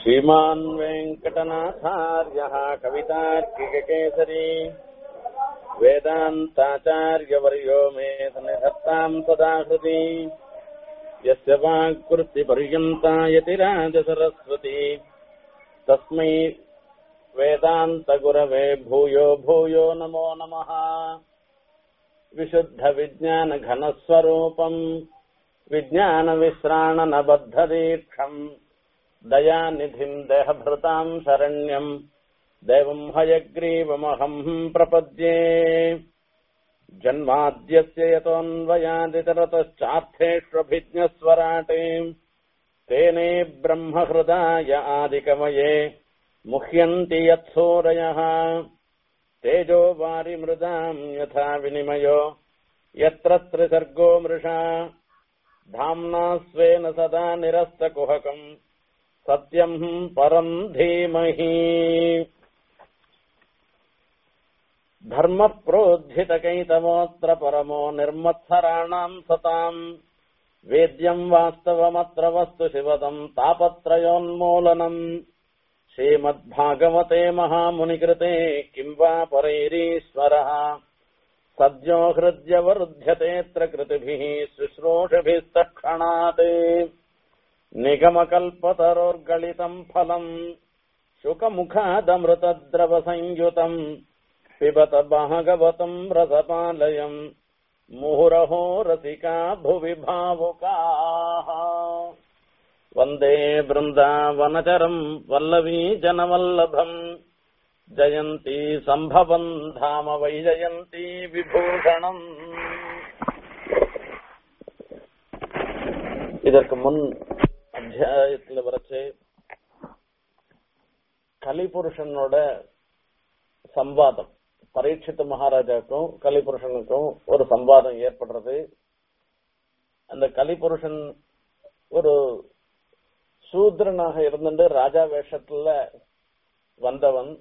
श्रीमान् वेङ्कटनाथार्यः कवितार्किककेसरी वेदान्ताचार्यवर्यो मे सन्निधत्ताम् सदा हृदि यस्य वाक्कृतिपर्यन्ता यतिराजसरस्वती तस्मै वेदान्तगुरवे भूयो भूयो नमो नमः विशुद्धविज्ञानघनस्वरूपम् विज्ञानविश्राणनबद्धदीक्षम् दयानिधिम् देहभृताम् शरण्यम् देवम् हयग्रीवमहम् प्रपद्ये जन्माद्यस्य यतोऽन्वयादितरतश्चार्थेष्वभिज्ञस्वराटे तेने ब्रह्महृदाय आदिकमये मुह्यन्ति यत्सूरयः तेजो वारिमृदाम् यथा विनिमयो यत्र त्रिसर्गो मृषा धाम्ना स्वेन सदा निरस्तकुहकम् सत्यम् परम् धीमहि धर्मप्रोद्धितकैतमोऽत्र परमो निर्मत्सराणाम् सताम् वेद्यम् वास्तवमत्र वस्तु शिवदम् तापत्रयोन्मूलनम् श्रीमद्भागवते महामुनिकृते किम् वा परैरीश्वरः सद्यो हृद्यवरुध्यतेऽत्र कृतिभिः शुश्रूषभिस्तक्षणात् निगमकल्पतरोर्गलितम् फलम् शुकमुखादमृतद्रवसंयुतम् पिबत भागवतम् रसपालयम् मुहुरहो रसिका भुवि भावुकाः वन्दे बृन्दावनचरम् वल्लवी जनवल्लभम् ஜெயந்தி சம்பவம் தாம வைஜயந்தி விபூஷணம் இதற்கு முன் அத்தியாயத்தில் வரைச்சு கலிபுருஷனோட சம்வாதம் பரீட்சித்து மகாராஜாக்கும் கலிபுருஷனுக்கும் ஒரு சம்வாதம் ஏற்படுறது அந்த கலிபுருஷன் ஒரு சூத்ரனாக இருந்துட்டு ராஜா வேஷத்துல வந்தவன்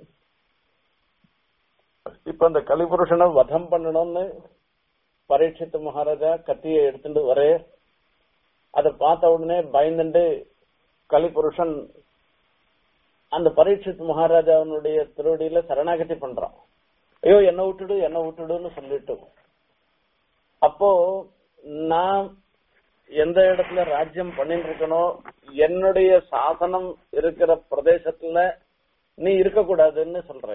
இப்ப அந்த கலிபுருஷனை வதம் பண்ணணும்னு பரீட்சித்து மகாராஜா கத்தியை எடுத்துட்டு வரே அதை பார்த்த உடனே பயந்துட்டு கலிபுருஷன் அந்த பரீட்சித் மகாராஜாவினுடைய திருவடியில சரணாகதி பண்றான் ஐயோ என்ன விட்டுடு என்ன விட்டுடுன்னு சொல்லிட்டு அப்போ நான் எந்த இடத்துல ராஜ்யம் பண்ணிட்டு இருக்கணும் என்னுடைய சாசனம் இருக்கிற பிரதேசத்துல நீ இருக்கக்கூடாதுன்னு சொல்ற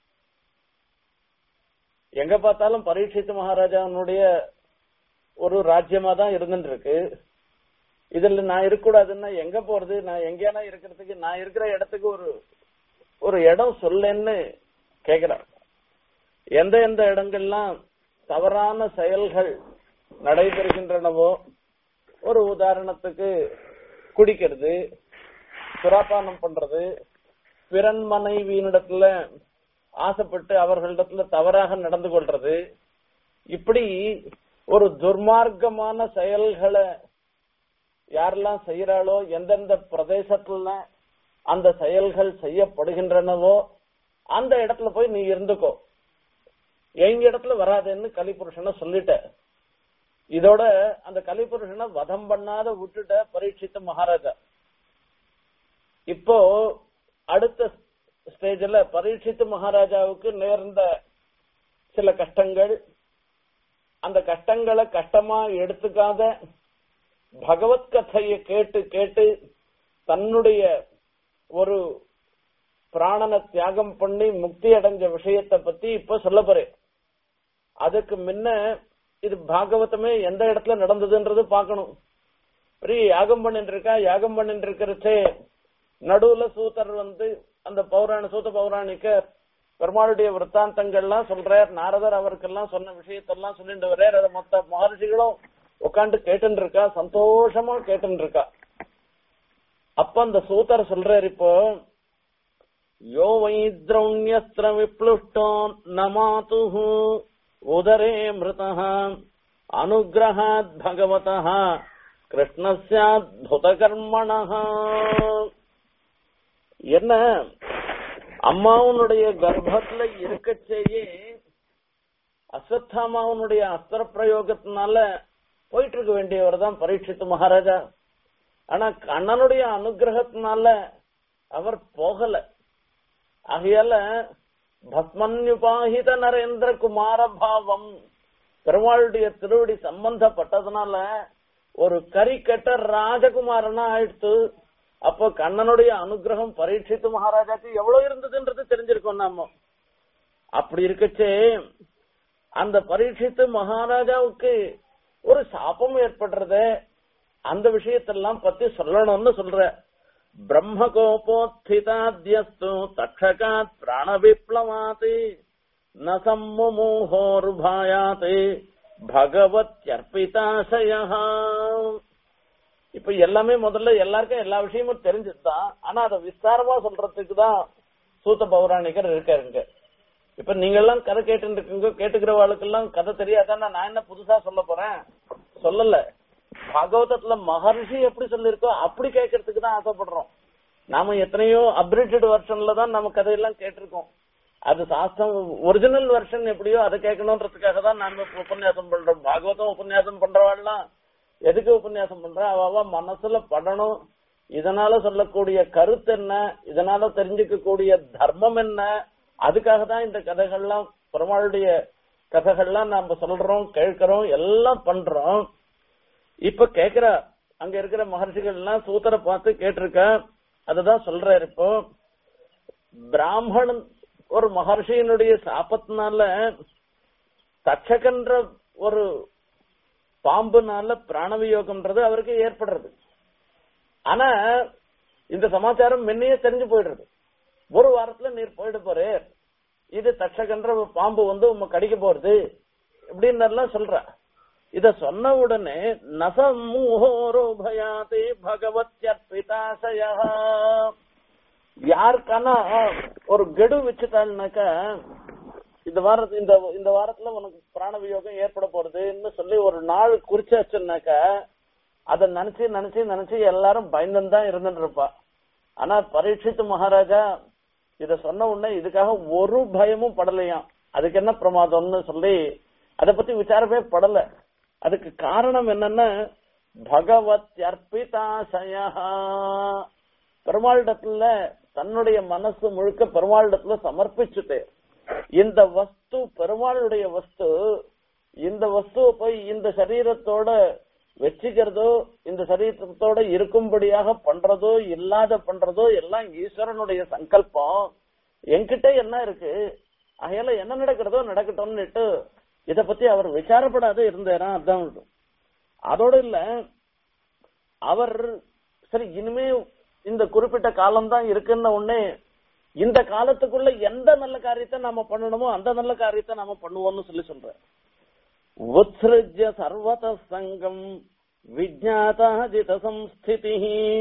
எங்க பார்த்தாலும் பரீட்சித்து மகாராஜாவுடைய ஒரு ராஜ்யமா தான் இருந்துட்டு இருக்கு இதுல நான் இருக்கக்கூடாதுன்னா எங்க போறது நான் எங்கேனா இருக்கிறதுக்கு நான் இருக்கிற இடத்துக்கு ஒரு ஒரு இடம் சொல்லேன்னு கேக்குறேன் எந்த எந்த இடங்கள்லாம் தவறான செயல்கள் நடைபெறுகின்றனவோ ஒரு உதாரணத்துக்கு குடிக்கிறது சுராபானம் பண்றது பிறன் மனைவியினிடத்துல ஆசைப்பட்டு அவர்களிடத்துல தவறாக நடந்து கொள்றது இப்படி ஒரு துர்மார்க்கமான செயல்களை யாரெல்லாம் செய்யறாளோ எந்தெந்த பிரதேசத்துல அந்த செயல்கள் செய்யப்படுகின்றனவோ அந்த இடத்துல போய் நீ இருந்துக்கோ எங்க இடத்துல வராதுன்னு கலிபுருஷனை சொல்லிட்ட இதோட அந்த கலிபுருஷனை வதம் பண்ணாத விட்டுட்ட பரீட்சித்த மகாராஜா இப்போ அடுத்த ஸ்டேஜ்ல பரீட்சித்து மகாராஜாவுக்கு நேர்ந்த சில கஷ்டங்கள் அந்த கஷ்டங்களை கஷ்டமா எடுத்துக்காத பகவத் கதையை கேட்டு கேட்டு தன்னுடைய ஒரு பிராணனை தியாகம் பண்ணி முக்தி அடைஞ்ச விஷயத்தை பத்தி இப்ப சொல்ல போறேன் அதுக்கு முன்ன இது பாகவதமே எந்த இடத்துல நடந்ததுன்றது பாக்கணும் பெரிய யாகம் பண்ணிட்டு இருக்கா யாகம் பண்ணிட்டு இருக்கிறச்சே நடுவுல சூத்தர் வந்து அந்த பௌராண சூத்த பௌராணிக்க பெருமாளுடைய விற்த்தாந்தங்கள்லாம் சொல்றார் நாரதர் அவருக்கெல்லாம் சொன்ன விஷயத்தெல்லாம் சொல்லிட்டு வர்றார் அதை மொத்த மகர்ஷிகளும் உட்காந்து கேட்டு இருக்கா சந்தோஷமா கேட்டு இருக்கா அப்ப அந்த சூத்தர் சொல்றாரு இப்போ யோ வைத்ரௌண்யஸ்திர விப்ளுஷ்டோ நமாத்து உதரே மிருத அனுகிரகாத் பகவத கிருஷ்ணஸ்யாத்புத கர்மண என்ன அம்மாவனுடைய கர்ப்பத்துல இருக்கச்சேயே அஸ்வத்தாமாவனுடைய அஸ்திர பிரயோகத்தினால போயிட்டு இருக்க வேண்டியவர் தான் பரீட்சித்து மகாராஜா ஆனா கண்ணனுடைய அனுகிரகத்தினால அவர் போகல ஆகையால பஸ்மன்யுபாகித நரேந்திர குமார பாவம் பெருமாளுடைய திருவடி சம்பந்தப்பட்டதுனால ஒரு கறி கெட்ட ராஜகுமாரனா ஆயிடுத்து அப்போ கண்ணனுடைய அனுகிரகம் பரீட்சித்து மகாராஜாக்கு எவ்வளவு இருந்ததுன்றது தெரிஞ்சிருக்கோம் நாம அப்படி இருக்கச்சே அந்த பரீட்சித்து மகாராஜாவுக்கு ஒரு சாபம் ஏற்படுறது அந்த விஷயத்தெல்லாம் பத்தி சொல்லணும்னு சொல்ற பிரம்மகோபோத்थिताद्यस्तु தக்ஷகாத் பிராண விப்ளவாத் ந சம்முமோகோர்பாயாத் பகவத்யர்ப்பிதாசய இப்ப எல்லாமே முதல்ல எல்லாருக்கும் எல்லா விஷயமும் தெரிஞ்சதுதான் ஆனா அதை விஸ்தாரமா சொல்றதுக்கு தான் சூத்த பௌராணிகர் இருக்காருங்க இப்ப நீங்க எல்லாம் கதை கேட்டு இருக்கீங்க கேட்டுக்கிறவாளுக்கெல்லாம் கதை தெரியாதான்னா நான் என்ன புதுசா சொல்ல போறேன் சொல்லல பாகவதத்துல மகர்ஷி எப்படி சொல்லிருக்கோ அப்படி கேட்கறதுக்கு தான் ஆசைப்படுறோம் நாம எத்தனையோ அப்ரிட்டட் வெர்ஷன்ல தான் நம்ம கதையெல்லாம் கேட்டிருக்கோம் அது சாஸ்திரம் ஒரிஜினல் வெர்ஷன் எப்படியோ அதை கேட்கணுன்றதுக்காக தான் நாம உபன்யாசம் பண்றோம் பாகவதம் உபன்யாசம் பண்றவாள்லாம் எதுக்கு உபன்யாசம் பண்ற அவ மனசுல படணும் இதனால சொல்லக்கூடிய கருத்து என்ன இதனால தெரிஞ்சுக்க கூடிய தர்மம் என்ன அதுக்காக தான் இந்த கதைகள்லாம் பெருமாளுடைய கதைகள்லாம் நாம சொல்றோம் கேட்கிறோம் எல்லாம் பண்றோம் இப்ப கேக்குற அங்க இருக்கிற மகர்ஷிகள் எல்லாம் சூத்தரை பார்த்து கேட்டிருக்க அததான் சொல்றாரு இப்போ பிராமணன் ஒரு மகர்ஷியினுடைய சாபத்தினால தட்சகன்ற ஒரு பாம்புனால பிராணவியோகம்ன்றது அவருக்கு ஏற்படுறது ஆனா இந்த சமாச்சாரம் முன்னையே தெரிஞ்சு போயிடுறது ஒரு வாரத்துல நீர் போயிட்டு போறே இது தட்சகன்ற பாம்பு வந்து உங்க கடிக்க போறது இப்படின்னு எல்லாம் சொல்ற இத சொன்ன உடனே நசமூஹோரோபயாதே பகவத்யர்பிதாசய யாருக்கானா ஒரு கெடு வச்சுட்டாள்னாக்கா இந்த வாரத்து இந்த இந்த வாரத்துல உனக்கு பிராண வியோகம் ஏற்பட போறதுன்னு சொல்லி ஒரு நாள் குறிச்சாச்சுன்னாக்கா அத நினைச்சு நினைச்சு நினைச்சு எல்லாரும் பயந்துன்னு தான் இருந்துட்டு இருப்பா ஆனா பரீட்சித்து மகாராஜா இத சொன்ன உடனே இதுக்காக ஒரு பயமும் படலையாம் அதுக்கு என்ன பிரமாதம்னு சொல்லி அத பத்தி விசாரமே படல அதுக்கு காரணம் என்னன்னா பகவத் அர்ப்பிதாசய பெருமாளிடத்துல தன்னுடைய மனசு முழுக்க பெருமாளிடத்துல சமர்ப்பிச்சுட்டு இந்த வஸ்து பெருமாளுடைய வஸ்து இந்த வஸ்துவை போய் இந்த சரீரத்தோட வச்சுக்கிறதோ இந்த சரீரத்தோட இருக்கும்படியாக பண்றதோ இல்லாத பண்றதோ எல்லாம் ஈஸ்வரனுடைய சங்கல்பம் என்கிட்ட என்ன இருக்கு அகையால என்ன நடக்கிறதோ நடக்கட்டும்னுட்டு இத பத்தி அவர் விசாரப்படாத இருந்தாரா அதான் அதோட இல்ல அவர் சரி இனிமே இந்த குறிப்பிட்ட காலம் தான் இருக்குன்ன உடனே இந்த காலத்துக்குள்ள எந்த நல்ல காரியத்தை நாம பண்ணணுமோ அந்த நல்ல காரியத்தை நாம பண்ணுவோம்னு சொல்லி சொல்ற உத்ஸ்ருஜ்ய சர்வத சங்கம் விஜாதாஜித சம்ஸ்திதி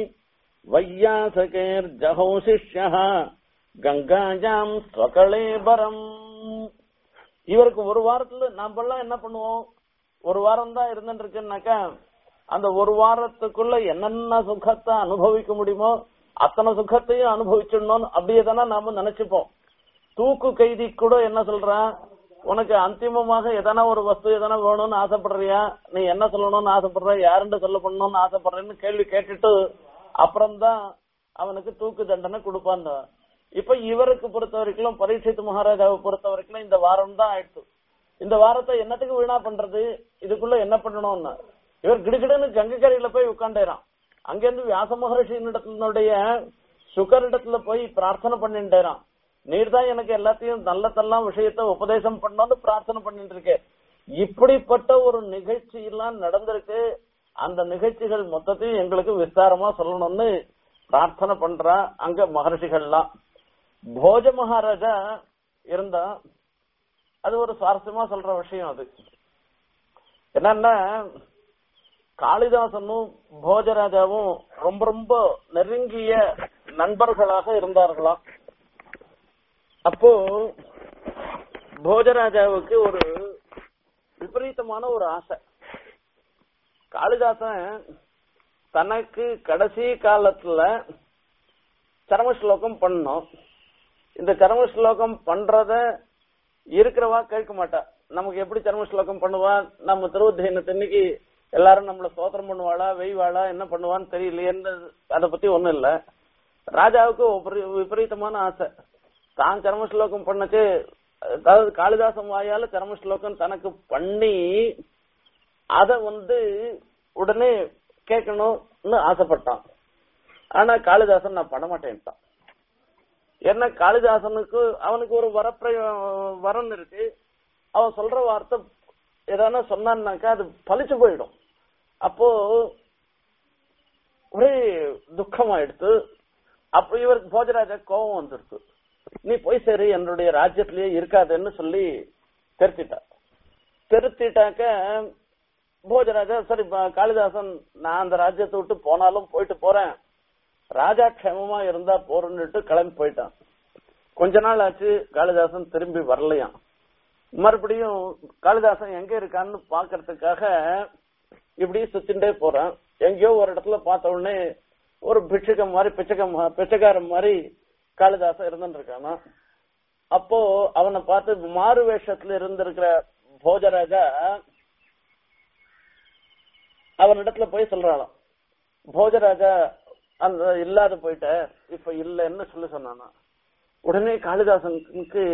வையாசகேர் ஜஹோ சிஷ்ய கங்காஜாம் ஸ்வகலேபரம் இவருக்கு ஒரு வாரத்துல நாமெல்லாம் என்ன பண்ணுவோம் ஒரு வாரம் தான் இருந்துட்டு இருக்குன்னாக்கா அந்த ஒரு வாரத்துக்குள்ள என்னென்ன சுகத்தை அனுபவிக்க முடியுமோ அத்தனை சுகத்தையும் அனுபவிச்சிடணும் அப்படியே தானே நாம நினைச்சுப்போம் தூக்கு கைதி கூட என்ன சொல்றான் உனக்கு அந்திமமாக எதனா ஒரு வஸ்து எதனா வேணும்னு ஆசைப்படுறியா நீ என்ன சொல்லணும்னு ஆசைப்படுற யாருன்னு சொல்ல பண்ணணும்னு ஆசைப்படுறேன்னு கேள்வி கேட்டுட்டு அப்புறம்தான் அவனுக்கு தூக்கு தண்டனை கொடுப்பான் இப்ப இவருக்கு பொறுத்த வரைக்கும் பரீட்சித்து மகாராஜாவை பொறுத்த வரைக்கும் இந்த வாரம் தான் ஆயிடுச்சு இந்த வாரத்தை என்னத்துக்கு வீணா பண்றது இதுக்குள்ள என்ன பண்ணணும்னு இவர் கிடுகிடுன்னு கங்கைக்கரையில போய் உட்காண்டேறான் அங்கிருந்து வியாச மகர்ஷியினிடத்தினுடைய சுகரிடத்துல போய் பிரார்த்தனை பண்ணிட்டேறான் நீர் தான் எனக்கு எல்லாத்தையும் நல்லதெல்லாம் விஷயத்த உபதேசம் பண்ணோம்னு பிரார்த்தனை பண்ணிட்டு இருக்கேன் இப்படிப்பட்ட ஒரு நிகழ்ச்சி எல்லாம் நடந்திருக்கு அந்த நிகழ்ச்சிகள் மொத்தத்தையும் எங்களுக்கு விஸ்தாரமா சொல்லணும்னு பிரார்த்தனை பண்றா அங்க மகர்ஷிகள்லாம் போஜ மகாராஜா இருந்தா அது ஒரு சுவாரஸ்யமா சொல்ற விஷயம் அது என்னன்னா காளிதாசனும் போஜராஜாவும் ரொம்ப ரொம்ப நெருங்கிய நண்பர்களாக இருந்தார்களாம் அப்போ போஜராஜாவுக்கு ஒரு விபரீதமான ஒரு ஆசை காளிதாசன் தனக்கு கடைசி காலத்துல சரம ஸ்லோகம் பண்ணோம் இந்த சரம ஸ்லோகம் பண்றத இருக்கிறவா கேட்க மாட்டா நமக்கு எப்படி சரம ஸ்லோகம் பண்ணுவா நம்ம திருவத்தியனத்தன்னைக்கு எல்லாரும் நம்மள சோத்திரம் பண்ணுவாளா வெய்வாளா என்ன பண்ணுவான்னு தெரியலையேன்னு அதை பத்தி ஒண்ணும் இல்ல ராஜாவுக்கு ஒரு விபரீதமான ஆசை தான் சரம ஸ்லோகம் பண்ணச்சு அதாவது காளிதாசன் வாயால சரம ஸ்லோகம் தனக்கு பண்ணி அத வந்து உடனே கேட்கணும்னு ஆசைப்பட்டான் ஆனா காளிதாசன் நான் பண்ண மாட்டேன்ட்டான் ஏன்னா காளிதாசனுக்கு அவனுக்கு ஒரு வரப்பிரய வரன் இருக்கு அவன் சொல்ற வார்த்தை எதானா சொன்னான்னாக்கா அது பழிச்சு போயிடும் அப்போ ஒரே துக்கமாயிடுத்து அப்ப இவருக்கு போஜராஜா கோபம் வந்துருக்கு நீ போய் சரி என்னுடைய ராஜ்யத்திலேயே இருக்காதுன்னு சொல்லி தெரிச்சிட்டா திருத்திட்டாக்க போஜராஜா சரி ப- காளிதாசன் நான் அந்த ராஜ்யத்தை விட்டு போனாலும் போயிட்டு போறேன் ராஜா க்ஷேமமா இருந்தா போறேன்னுட்டு கிளம்பி போயிட்டான் கொஞ்ச நாள் ஆச்சு காளிதாசன் திரும்பி வரலையாம் மறுபடியும் காளிதாசன் எங்க இருக்கான்னு பாக்குறதுக்காக இப்படி சுத்திண்டே போறான் எங்கேயோ ஒரு இடத்துல பார்த்த உடனே ஒரு பிட்சகம் மாதிரி பிச்சகம் பிச்சைக்காரன் மாதிரி காளிதாசன் இருந்துட்டு இருக்கானா அப்போ அவனை பார்த்து மாறு வேஷத்துல இருந்திருக்கிற போஜராஜா அவனிடத்துல போய் சொல்றாளாம் போஜராஜா அந்த இல்லாத போயிட்ட இப்ப இல்லைன்னு சொல்லி சொன்னானா உடனே காளிதாசனுக்கு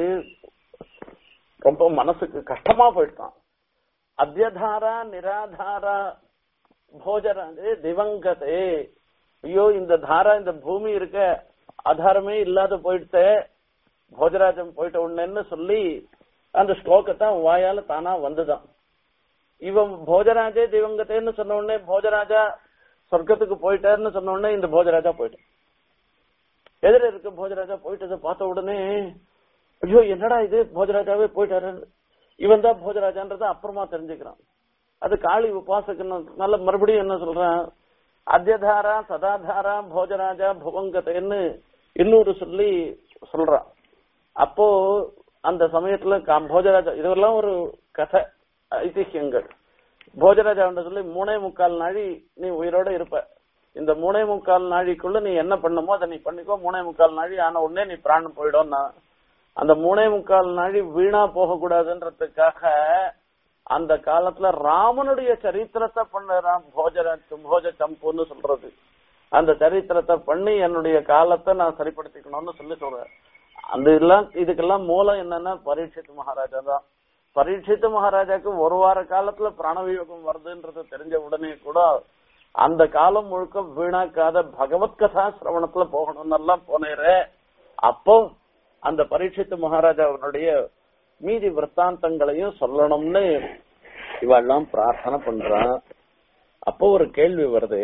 ரொம்ப மனசுக்கு கஷ்டமா போயிட்டான் அத்தியதாரா நிராதாரா போஜராஜே திவங்கதே ஐயோ இந்த தாரா இந்த பூமி இருக்க ஆதாரமே இல்லாத போயிடுச்சே போஜராஜன் போயிட்ட உடனேன்னு சொல்லி அந்த ஸ்லோகத்தை அவன் வாயால தானா வந்துதான் இவன் போஜராஜே திவங்கத்தேன்னு சொன்ன உடனே போஜராஜா சொர்க்கத்துக்கு போயிட்டாருன்னு சொன்ன உடனே இந்த போஜராஜா போயிட்டான் எதிர இருக்க போஜராஜா போயிட்டதை பார்த்த உடனே ஐயோ என்னடா இது போஜராஜாவே போயிட்டாரு இவன் தான் போஜராஜான்றத அப்புறமா தெரிஞ்சுக்கிறான் அது காளி உபாசகன் நல்ல மறுபடியும் என்ன சொல்றான் அத்தியதாரா சதாதாரா போஜராஜா புவங்கத்தைன்னு இன்னொரு சொல்லி சொல்றான் அப்போ அந்த சமயத்துல கா- போஜராஜா இதெல்லாம் ஒரு கதை ஐதிஹ்யங்கள் போஜராஜா சொல்லி மூணே முக்கால் நாழி நீ உயிரோட இருப்ப இந்த மூணே முக்கால் நாழிக்குள்ள நீ என்ன பண்ணுமோ அதை நீ பண்ணிக்கோ மூணே முக்கால் நாழி ஆன உடனே நீ பிராணம் போயிடும்னா அந்த மூணே முக்கால் நாழி வீணா போக கூடாதுன்றதுக்காக அந்த காலத்துல ராமனுடைய சரித்திரத்தை பண்ணுறான் போஜர போஜ சம்புன்னு சொல்றது அந்த சரித்திரத்தை பண்ணி என்னுடைய காலத்தை நான் சரிப்படுத்திக்கணும்னு சொல்லி சொல்றேன் அந்த எல்லாம் இதுக்கெல்லாம் மூலம் என்னன்னா பரீட்சித் மகாராஜா தான் பரீட்சித் மகாராஜாக்கு ஒரு வார காலத்துல பிராணவியோகம் வருதுன்றது தெரிஞ்ச உடனே கூட அந்த காலம் முழுக்க வீணாக்காத பகவத் கதா சிரவணத்துல போகணும்னு எல்லாம் போனேரே அப்போ அந்த பரீட்சித்து மகாராஜாவுடைய மீதி விற்த்தாந்தங்களையும் சொல்லணும்னு இவெல்லாம் பிரார்த்தனை பண்றான் அப்போ ஒரு கேள்வி வருது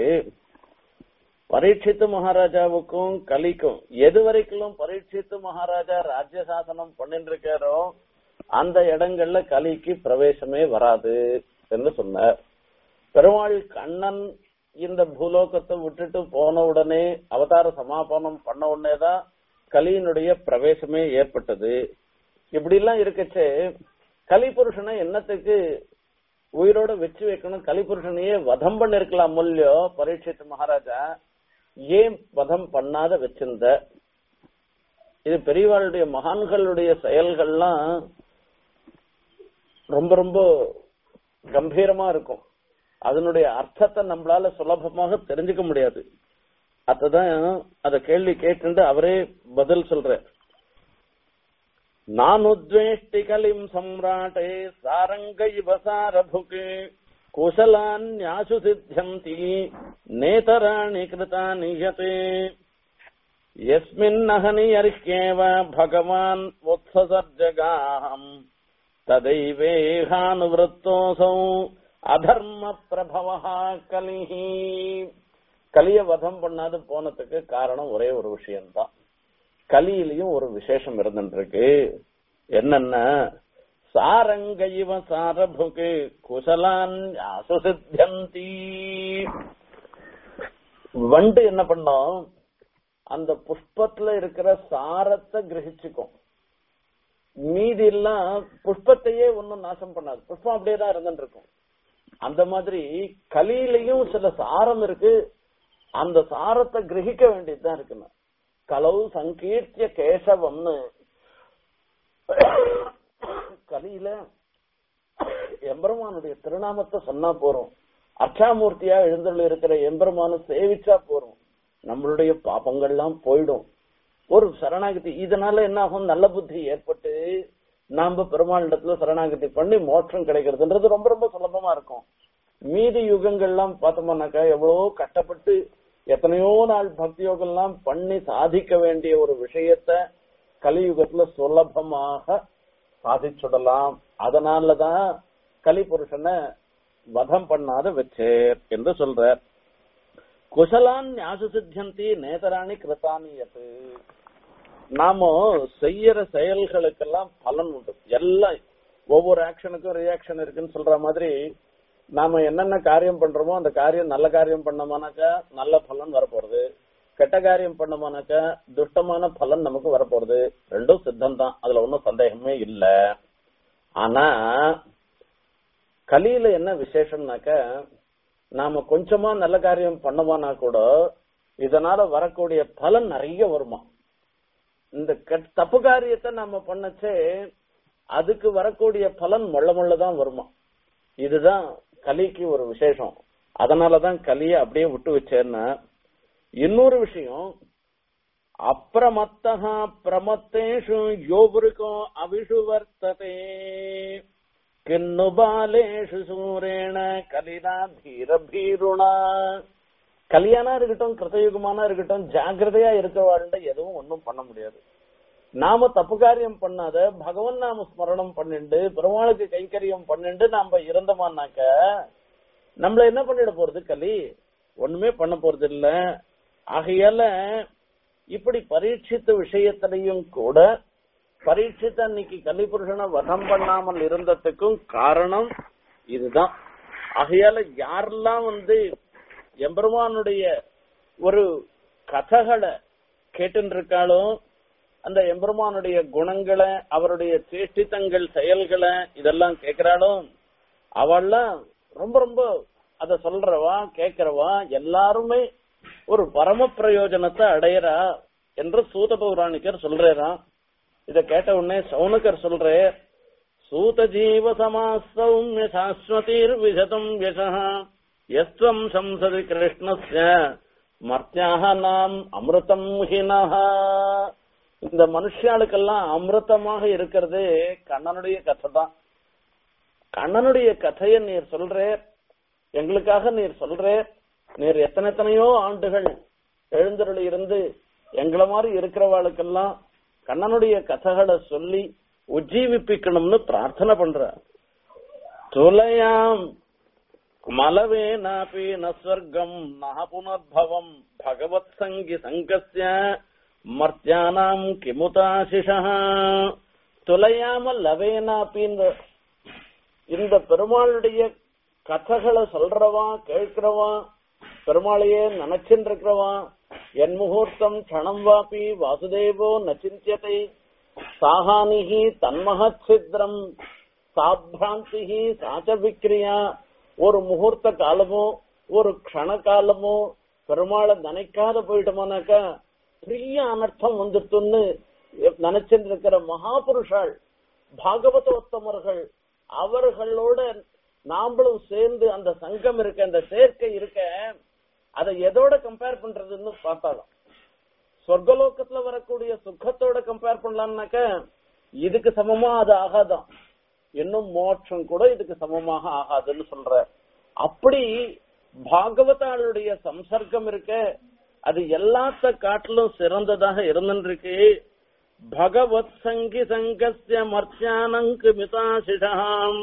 பரீட்சித்து மகாராஜாவுக்கும் கலிக்கும் எது வரைக்கும் பரீட்சித்து மகாராஜா ராஜ்ய சாசனம் பண்ணிட்டு இருக்காரோ அந்த இடங்கள்ல கலிக்கு பிரவேசமே வராது என்று சொன்னார் பெருமாள் கண்ணன் இந்த பூலோகத்தை விட்டுட்டு போன உடனே அவதார சமாபனம் பண்ண உடனே தான் கலியினுடைய பிரவேசமே ஏற்பட்டது இப்படி எல்லாம் இருக்கச்சே கலிபுருஷனை என்னத்துக்கு உயிரோட வச்சு வைக்கணும் கலிபுருஷனையே வதம் பண்ணிருக்கலாம் முல்லையோ பரீட்சித் மகாராஜா ஏன் வதம் பண்ணாத வச்சிருந்த இது பெரியவாளுடைய மகான்களுடைய செயல்கள்லாம் ரொம்ப ரொம்ப கம்பீரமா இருக்கும் அதனுடைய அர்த்தத்தை நம்மளால சுலபமாக தெரிஞ்சுக்க முடியாது அதான் அத கேள்வி கேட்டு அவரே பதில் சொல்ற நானுத்வேஷ்டி கலிம் சம்ராட்டே சாரங்க இவ சாரபுகே குசலான்யாசு சித்தியந்தி நேதராணி கிருதானி யதே யஸ்மின்னஹனி அரிஹ்யேவ பகவான் உத்சசர்ஜகாஹம் ததைவேகானுவృத்தோசௌ அதர்ம பிரபவா கலிஹி கலிய வதம் பண்ணாது போனதுக்கு காரணம் ஒரே ஒரு விஷயம்தான் கலியிலையும் ஒரு விசேஷம் இருந்துருக்கு என்னன்னா சாரங்க இவ சாரபுக்கு குசலான் அசுசித்தியந்தி வண்டு என்ன பண்ணோம் அந்த புஷ்பத்துல இருக்கிற சாரத்தை கிரகிச்சுக்கும் மீதி எல்லாம் புஷ்பத்தையே ஒன்னும் நாசம் பண்ணாது புஷ்பம் அப்படியே தான் இருந்துட்டு இருக்கும் அந்த மாதிரி கலியிலையும் சில சாரம் இருக்கு அந்த சாரத்தை கிரகிக்க வேண்டியதுதான் இருக்குன்னு கலவு சங்கீர்த்திய கேசவம்னு கலியில எம்பெருமானுடைய திருநாமத்தை சொன்னா போறோம் அர்ச்சாமூர்த்தியா எழுந்துள்ள இருக்கிற எம்பெருமானு சேவிச்சா போறோம் நம்மளுடைய பாபங்கள்லாம் போயிடும் ஒரு சரணாகதி இதனால என்ன ஆகும் நல்ல புத்தி ஏற்பட்டு நாம பெருமாள் இடத்துல சரணாகதி பண்ணி மோட்சம் கிடைக்கிறதுன்றது ரொம்ப ரொம்ப சுலபமா இருக்கும் மீதி யுகங்கள்லாம் பார்த்தோம்னாக்கா எவ்வளவோ கஷ்டப்பட்டு எத்தனையோ நாள் பக்தி யோகம்லாம் பண்ணி சாதிக்க வேண்டிய ஒரு விஷயத்த கலியுகத்துல சுலபமாக சாதிச்சுடலாம் அதனாலதான் கலிபுருஷனை வதம் பண்ணாத வச்சேர் என்று சொல்றார் குசலான் ஞாசு சித்தியந்தி நேதராணி கிருத்தானியத்து நாம செய்யற செயல்களுக்கெல்லாம் பலன் உண்டு எல்லாம் ஒவ்வொரு ஆக்ஷனுக்கும் ரியாக்ஷன் இருக்குன்னு சொல்ற மாதிரி நாம என்னென்ன காரியம் பண்றோமோ அந்த காரியம் நல்ல காரியம் பண்ணோமானாக்கா நல்ல பலன் வரப்போறது கெட்ட காரியம் பண்ணோமானாக்கா துஷ்டமான பலன் நமக்கு வரப்போறது ரெண்டும் சித்தம் தான் அதுல ஒன்றும் சந்தேகமே இல்ல ஆனா கலியில என்ன விசேஷம்னாக்க நாம கொஞ்சமா நல்ல காரியம் பண்ணோமானா கூட இதனால வரக்கூடிய பலன் நிறைய வருமா இந்த கெட்ட- தப்பு காரியத்தை நாம பண்ணச்சே அதுக்கு வரக்கூடிய பலன் மொள்ள மொள்ள தான் வருமா இதுதான் கலிக்கு ஒரு விசேஷம் அதனாலதான் கலியை அப்படியே விட்டு வச்சேன்னா இன்னொரு விஷயம் அப்பிரமத்தா பிரமத்தேஷு யோபுருக்கும் அவிஷு வர்த்ததே கிண்ணு பாலேஷு சூரேண கலினா பீர பீருணா கல்யாணா இருக்கட்டும் கிருத்தயுகமானா இருக்கட்டும் ஜாக்கிரதையா இருக்கிறவாழ்ந்த எதுவும் ஒண்ணும் பண்ண முடியாது நாம தப்பு காரியம் பண்ணாத பகவன் நாம ஸ்மரணம் பண்ணிண்டு பெருமாளுக்கு கைங்கரியம் பண்ணிண்டு நாம இருந்தோமானாக்க நம்மள என்ன பண்ணிட போறது கலி ஒண்ணுமே பண்ண போறது இல்ல ஆகையால இப்படி பரீட்சித்த விஷயத்திலையும் கூட பரீட்சித்த அன்னைக்கு கலிபுருஷனை வதம் பண்ணாமல் இருந்ததுக்கும் காரணம் இதுதான் ஆகையால யாரெல்லாம் வந்து எம்பெருமானுடைய ஒரு கதைகளை கேட்டுன்னு இருக்காளோ அந்த எம்பெருமானுடைய குணங்களை அவருடைய சேஷ்டித்தங்கள் செயல்களை இதெல்லாம் கேட்கிறாளோ அவள்லாம் ரொம்ப ரொம்ப அத சொல்றவா கேட்கிறவா எல்லாருமே ஒரு பரம பிரயோஜனத்தை அடையறா என்று சூத பௌராணிக்கர் சொல்றாராம் இத கேட்ட உடனே சௌனகர் சொல்றே சூத ஜீவ சமாசௌமிய சாஸ்வதீர் விசதம் யசா எஸ்வம் சம்சதி கிருஷ்ணஸ்ய மர்த்தியாக நாம் அமிர்தம் ஹினஹா இந்த மனுஷாளுக்கெல்லாம் அமிர்தமாக இருக்கிறது கண்ணனுடைய கதை தான் கண்ணனுடைய கதையை நீர் சொல்றேர் எங்களுக்காக நீர் சொல்றேர் நீர் எத்தனை எத்தனையோ ஆண்டுகள் எழுந்தருளி இருந்து எங்களை மாதிரி இருக்கிறவாளுக்கெல்லாம் கண்ணனுடைய கதைகளை சொல்லி உஜ்ஜீவிப்பிக்கணும்னு பிரார்த்தனை பண்ற துலையாம் மலவேனாபி ந ஸ்வர்க்கம் நஹ புனர்பவம் பகவத் சங்கி சங்கஸ்ய மர்த்தியானாம் கிமுதாசிஷா துலையாம லவேனாபின்ற இந்த பெருமாளுடைய கதைகளை சொல்றவா கேட்கிறவா பெருமாளையே நினைச்சுட்டு இருக்கிறவா என் முகூர்த்தம் க்ஷணம் வாபி வாசுதேவோ நச்சிந்தியத்தை சாகானிகி தன்மஹச்சித்ரம் சாப்ராந்திகி சாச்ச விக்ரியா ஒரு முகூர்த்த காலமோ ஒரு க்ஷண காலமோ பெருமாளை நினைக்காத போயிட்டோமானாக்கா பெரிய அனர்த்தம் வந்துட்டுன்னு நினைச்சிட்டு இருக்கிற மகாபுருஷாள் பாகவதோத்தமர்கள் அவர்களோட நாமளும் சேர்ந்து அந்த சங்கம் இருக்க அந்த சேர்க்கை இருக்க அதை எதோட கம்பேர் பண்றதுன்னு பார்த்தாலும் சொர்க்கலோகத்துல வரக்கூடிய சுகத்தோட கம்பேர் பண்ணலாம்னாக்க இதுக்கு சமமா அது ஆகாதான் இன்னும் மோட்சம் கூட இதுக்கு சமமாக ஆகாதுன்னு சொல்ற அப்படி பாகவதாளுடைய சம்சர்க்கம் இருக்க அது எல்லாத்த காட்டிலும் சிறந்ததாக இருந்துருக்கு பகவத் சங்கி சங்கஸ்ய மர்த்தியானங்கு மிதாசிஷாம்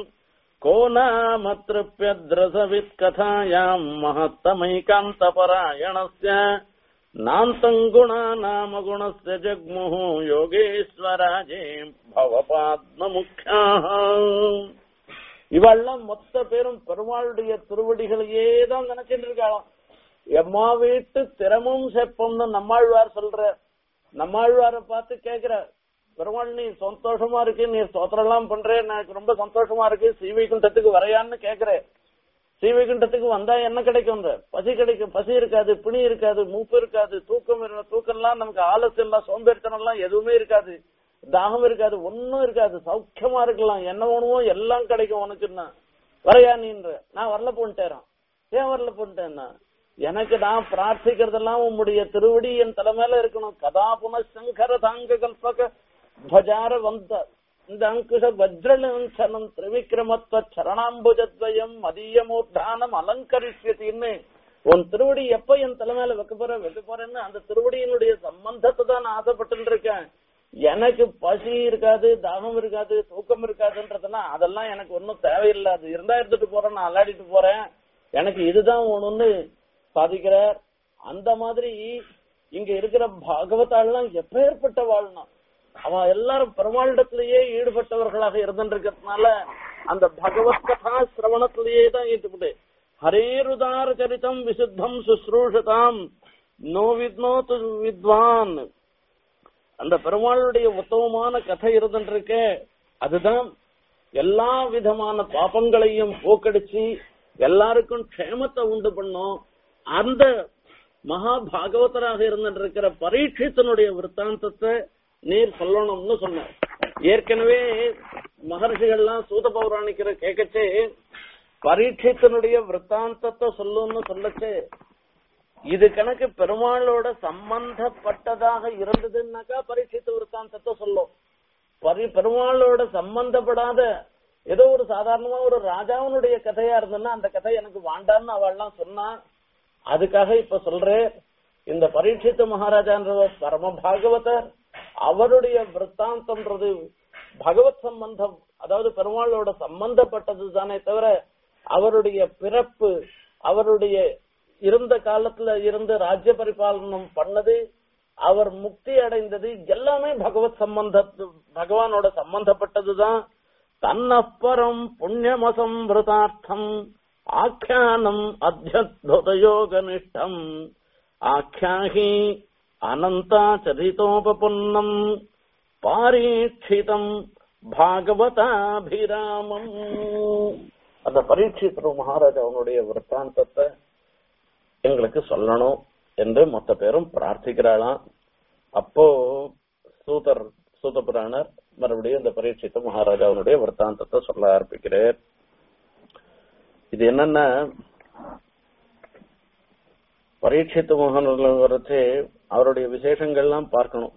கோணாமத்ருப்பியத்ரசவித் கதாயாம் மகத்தமைகாந்த பராயணஸ்ய நாந்தம் குணா நாம குணஸ்ய ஜக்முः யோகேஸ்வராஜே பவபாத்ம இவெல்லாம் மொத்த பேரும் பெருமாளுடைய திருவடிகளையே தான் நினைச்சிட்டு இருக்காளாம் எம்மா வீட்டு திறமும் செப்பம்னு நம்மாழ்வார் சொல்ற நம்மாழ்வார பார்த்து கேக்குற பெருமாள் நீ சந்தோஷமா இருக்கு நீ ஸ்தோத்திரம் எல்லாம் பண்ற எனக்கு ரொம்ப சந்தோஷமா இருக்கு ஸ்ரீவைகுண்டத்துக்கு வரையான்னு கேக்குறேன் ஸ்ரீவைகுண்டத்துக்கு வந்தா என்ன கிடைக்கும் பசி கிடைக்கும் பசி இருக்காது பிணி இருக்காது மூப்பு இருக்காது தூக்கம் இருக்க தூக்கம் எல்லாம் நமக்கு ஆலசியம் எல்லாம் சோம்பேறித்தனம் எல்லாம் எதுவுமே இருக்காது தாகம் இருக்காது ஒன்னும் இருக்காது சௌக்கியமா இருக்கலாம் என்ன வேணுமோ எல்லாம் கிடைக்கும் உனக்குன்னா வரையா நீன்ற நான் வரல போன்ட்டேறான் ஏன் வரல போன்ட்டேன்னா எனக்கு நான் பிரார்த்திக்கிறதெல்லாம் உம்முடைய திருவடி என் தலைமையில இருக்கணும் கதா புனசங்கர தாங்க கல்பக பஜார வந்த இந்த அங்குஷ வஜ்ரலஞ்சனம் திரிவிக்ரமத்வ சரணாம்புஜத்வயம் மதியமூர்தானம் அலங்கரிஷ்யத்தின்னு உன் திருவடி எப்ப என் தலைமையில வைக்க போற வைக்க போறேன்னு அந்த திருவடியினுடைய சம்பந்தத்தை தான் நான் ஆசைப்பட்டு இருக்கேன் எனக்கு பசி இருக்காது தாகம் இருக்காது தூக்கம் இருக்காதுன்றதுனா அதெல்லாம் எனக்கு ஒன்றும் தேவையில்லை அது இருந்தா எடுத்துட்டு போறேன் நான் அல்லாடிட்டு போறேன் எனக்கு இதுதான் ஒண்ணுன்னு சாதிக்கிறார் அந்த மாதிரி இங்க இருக்கிற பாகவதாள்லாம் எப்பேற்பட்ட வாழ்னா அவன் எல்லாரும் பெருமாளிடத்திலேயே ஈடுபட்டவர்களாக இருந்திருக்கிறதுனால அந்த பகவத் கதா சிரவணத்திலேயே தான் ஈடுபட்டு ஹரேருதார சரிதம் விசுத்தம் சுஸ்ரூஷதாம் நோ வித்னோத்து வித்வான் அந்த பெருமாளுடைய உத்தமமான கதை இருந்துருக்க அதுதான் எல்லா விதமான பாபங்களையும் போக்கடிச்சு எல்லாருக்கும் க்ஷேமத்தை உண்டு பண்ணும் அந்த மகா பாகவதராக இருந்துட்டு இருக்கிற பரீட்சித்தனுடைய விற்த்தாந்தத்தை நீர் சொல்லணும்னு சொன்ன ஏற்கனவே மகர்ஷிகள்லாம் சூத பௌராணிக்கிற கேட்கச்சே பரீட்சித்தனுடைய விற்த்தாந்தத்தை சொல்லுன்னு சொல்லச்சே இது கணக்கு பெருமாளோட சம்பந்தப்பட்டதாக இருந்ததுன்னாக்கா பரீட்சித்த விற்த்தாந்தத்தை சொல்லும் பரி பெருமாளோட சம்பந்தப்படாத ஏதோ ஒரு சாதாரணமா ஒரு ராஜாவினுடைய கதையா இருந்ததுன்னா அந்த கதை எனக்கு வாண்டான்னு அவள்லாம் சொன்னா அதுக்காக இப்ப சொல்றேன் இந்த பரீட்சித்த மகாராஜான்ற பரம பாகவதர் அவருடைய விற்த்தாந்தம்ன்றது பகவத் சம்பந்தம் அதாவது பெருமாளோட சம்பந்தப்பட்டது தானே தவிர அவருடைய பிறப்பு அவருடைய இருந்த காலத்துல இருந்து ராஜ்ய பரிபாலனம் பண்ணது அவர் முக்தி அடைந்தது எல்லாமே பகவத் சம்பந்த பகவானோட சம்பந்தப்பட்டதுதான் தன்னப்பரம் புண்ணியமசம் விரதார்த்தம் ஆக்கியானம் அத்தியுத நிஷ்டம் ஆக்கியாகி அனந்தாச்சரிதோபபுன்னம் பாரீட்சிதம் பாகவதாபிராமம் அந்த பரீட்சித்த மகாராஜா அவனுடைய விற்த்தாந்தத்தை எங்களுக்கு சொல்லணும் என்று மொத்த பேரும் பிரார்த்திக்கிறாளாம் அப்போ சூதர் சூதபுராணர் மறுபடியும் இந்த பரீட்சித்த மகாராஜாவுடைய விற்த்தாந்தத்தை சொல்ல ஆரம்பிக்கிறார் இது என்னன்னா பரீட்சித்த மோகன் வரைச்சு அவருடைய விசேஷங்கள்லாம் பார்க்கணும்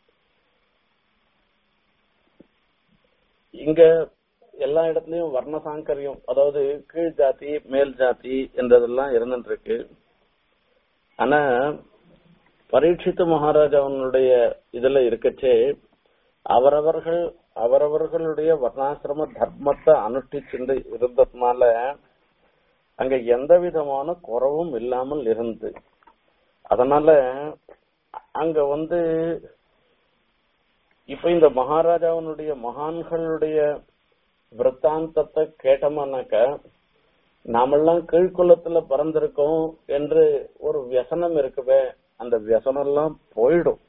இங்க எல்லா இடத்துலயும் வர்ண சாங்கரியம் அதாவது கீழ் ஜாதி மேல் ஜாதி என்றதெல்லாம் இருந்துட்டு இருக்கு ஆனா பரீட்சித்த மகாராஜாவனுடைய இதுல இருக்கச்சே அவரவர்கள் அவரவர்களுடைய வர்ணாசிரம தர்மத்தை அனுஷ்டிச்சுட்டு இருந்ததுனால அங்க எந்த விதமான குறவும் இல்லாமல் இருந்து அதனால அங்க வந்து இப்ப இந்த மகாராஜாவனுடைய மகான்களுடைய விற்த்தாந்தத்தை கேட்டோம்னாக்க நாமெல்லாம் கீழ்குலத்துல பிறந்திருக்கோம் என்று ஒரு வியசனம் இருக்குவே அந்த வியசனம் எல்லாம் போயிடும்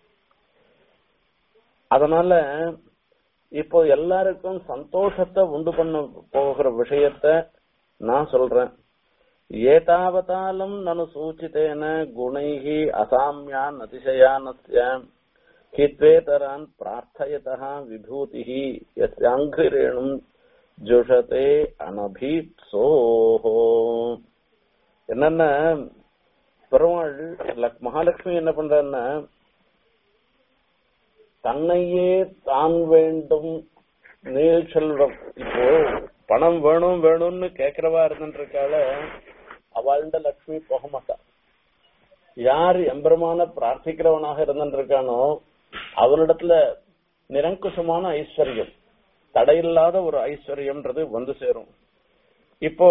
அதனால இப்போ எல்லாருக்கும் சந்தோஷத்தை உண்டு பண்ண போகிற விஷயத்த நான் சொல்றேன் ஏதாவதாலம் நனு சூச்சிதேன குணைகி அசாமியான் அதிசயானஸ்ய ஹித்வேதரான் பிரார்த்தயதா விபூதிஹி யஸ்யாங்கிரேணும் ஜுஷதே அனபீப்சோஹோ என்னன்னா பெருமாள் லக்- மகாலட்சுமி என்ன பண்றான்னா தன்னையே தான் வேண்டும் நீள் செல்வம் இப்போ பணம் வேணும் வேணும்னு கேக்குறவா இருந்துருக்கால அவள்கிட்ட லட்சுமி போக மாட்டா யார் எம்பெருமான பிரார்த்திக்கிறவனாக இருந்துருக்கானோ அவனிடத்துல நிரங்குஷமான ஐஸ்வர்யம் தடையில்லாத ஒரு ஐஸ்வர்யம்ன்றது வந்து சேரும் இப்போ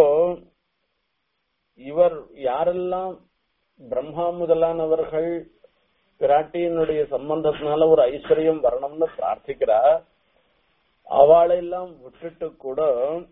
இவர் யாரெல்லாம் பிரம்மா முதலானவர்கள் பிராட்டியினுடைய சம்பந்தத்தினால ஒரு ஐஸ்வர்யம் வரணும்னு பிரார்த்திக்கிறா அவளையெல்லாம் விட்டுட்டு கூட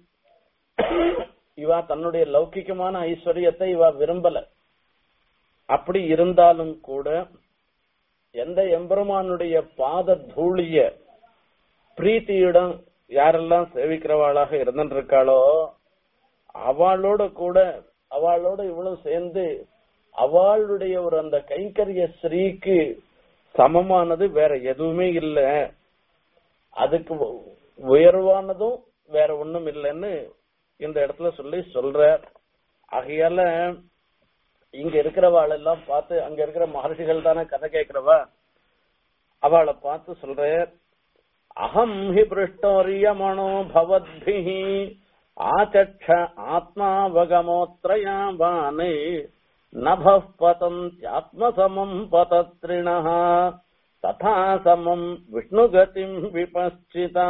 இவ தன்னுடைய லௌகிகமான ஐஸ்வர்யத்தை இவ விரும்பல அப்படி இருந்தாலும் கூட எந்த எம்பெருமானுடைய பாத தூளிய பிரீத்தியிடம் யாரெல்லாம் சேவிக்கிறவாளாக இருந்திருக்காளோ அவளோட கூட அவளோட இவ்வளவு சேர்ந்து அவளுடைய ஒரு அந்த கைங்கரிய ஸ்ரீக்கு சமமானது வேற எதுவுமே இல்ல அதுக்கு உயர்வானதும் வேற ஒண்ணும் இல்லைன்னு இந்த இடத்துல சொல்லி சொல்ற ஆகையால இங்க இருக்கிறவாள் எல்லாம் பார்த்து அங்க இருக்கிற மகர்ஷிகள் தானே கதை கேட்கிறவா அவளை பார்த்து சொல்ற அகம் ஹி பிருஷ்டோரியமணோ பவத்பிः ஆச்சக்ஷ ஆத்மாவகமோத்ரயாவானே நபः பதந்த்யாத்மசமம் பதத்ரிணः ததா சமம் விஷ்ணுகதிம் விபஸ்சிதா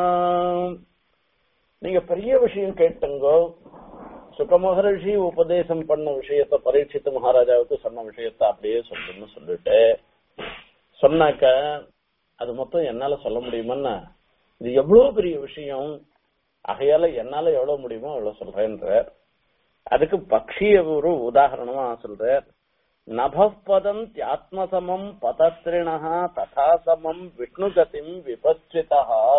நீங்க பெரிய விஷயம் கேட்டுங்கோ சுக மகரிஷி உபதேசம் பண்ண விஷயத்த பரீட்சித்து மகாராஜாவுக்கு சொன்ன விஷயத்த அப்படியே சொல்லுன்னு சொல்லிட்டு சொன்னாக்க அது மொத்தம் என்னால சொல்ல முடியுமன்னா இது எவ்வளவு பெரிய விஷயம் ஆகையால என்னால எவ்வளவு முடியுமோ அவ்வளவு சொல்றேன்ற அதுக்கு பக்ஷிய ஒரு உதாரணமா சொல்றார் நபப்பதம் தியாத்மசமம் பதத்ரிணா ததா சமம் விஷ்ணுகதிம் விபஸ்சிதா